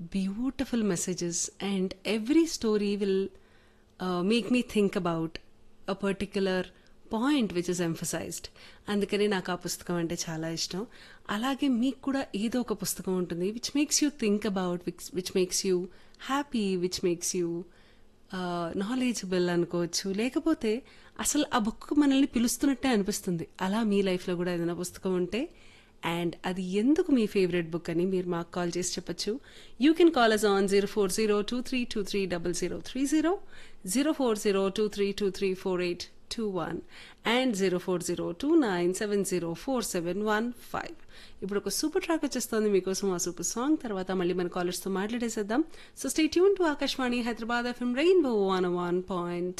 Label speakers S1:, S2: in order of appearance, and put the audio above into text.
S1: beautiful messages, and every story will uh, make me think about a particular point which is emphasized అందుకని నాకు ఆ పుస్తకం అంటే చాలా ఇష్టం అలాగే మీకు కూడా ఏదో ఒక పుస్తకం ఉంటుంది which makes you think about which which makes you happy which makes you knowledgeable అనుకోవచ్చు లేకపోతే అసలు ఆ బుక్ మనల్ని పిలుస్తున్నట్టే అనిపిస్తుంది అలా మీ లైఫ్లో కూడా ఏదైనా పుస్తకం ఉంటే అండ్ అది ఎందుకు మీ ఫేవరెట్ బుక్ అని మీరు మాకు కాల్ చేసి చెప్పొచ్చు you can call us on zero four zero two three two three double zero three zero zero four zero two three two three four eight two one and zero four zero two nine seven zero four seven one five ఇప్పుడు ఒక super track వచ్చేస్తుంది మీకోసం ఆ super song తర్వాత మళ్ళీ మన కాలర్స్తో మాట్లాడేసేద్దాం so stay tune to Akashvani Hyderabad FM rainbow one one point